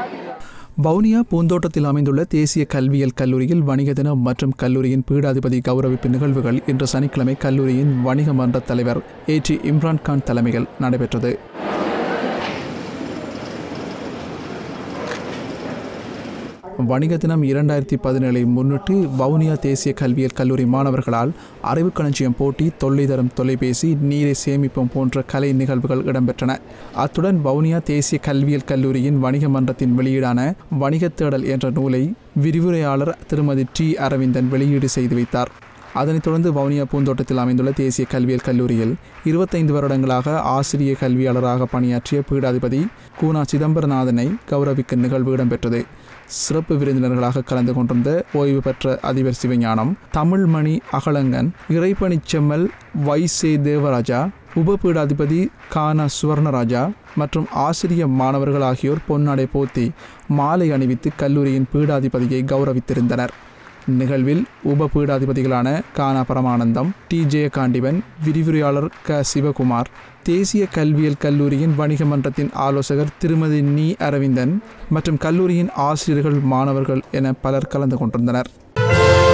வவுனியா பூந்தோட்டத்தில் அமைந்துள்ள தேசிய கல்வியியல் கல்லூரியில் வணிக தினம் மற்றும் கல்லூரியின் பீடாதிபதி கௌரவிப்பு நிகழ்வுகள் இன்று சனிக்கிழமை கல்லூரியின் வணிக மன்ற தலைவர் ஏ டி இம்ரான்கான் தலைமையில் நடைபெற்றது வணிக தினம் இரண்டாயிரத்தி பதினேழை முன்னிட்டு வவுனியா தேசிய கல்வியியல் கல்லூரி மாணவர்களால் அறிவு களஞ்சியம் போட்டி தொல்லை தரும் தொலைபேசி நீரை சேமிப்போம் போன்ற கலை நிகழ்வுகள் இடம்பெற்றன அத்துடன் வவுனியா தேசிய கல்வியியல் கல்லூரியின் வணிக மன்றத்தின் வெளியீடான வணிகத் தேடல் என்ற நூலை விரிவுரையாளர் திருமதி டி அரவிந்தன் வெளியீடு செய்து வைத்தார் அதனைத் தொடர்ந்து வவுனியா பூந்தோட்டத்தில் அமைந்துள்ள தேசிய கல்வியியல் கல்லூரியில் இருபத்தைந்து வருடங்களாக ஆசிரிய கல்வியாளராக பணியாற்றிய பீடாதிபதி கூனா சிதம்பரநாதனை கௌரவிக்கும் நிகழ்வு இடம்பெற்றது சிறப்பு விருந்தினர்களாக கலந்து கொண்டிருந்த ஓய்வு பெற்ற அதிபர் சிவஞானம் தமிழ்மணி அகலங்கன் இறைப்பணிச் செம்மல் வைசே தேவராஜா உபபீடாதிபதி கானா சுவர்ணராஜா மற்றும் ஆசிரிய மாணவர்கள் ஆகியோர் பொன்னாடை போத்தி மாலை அணிவித்து கல்லூரியின் பீடாதிபதியை கௌரவித்திருந்தனர் நிகழ்வில் உப பீடாதிபதிகளான கானா பரமானந்தம் டி ஜெயகாண்டிவன் விரிவுரையாளர் க சிவகுமார் தேசிய கல்வியியல் கல்லூரியின் வணிக மன்றத்தின் ஆலோசகர் திருமதி நீ அரவிந்தன் மற்றும் கல்லூரியின் ஆசிரியர்கள் மாணவர்கள் என பலர் கலந்து கொண்டிருந்தனர்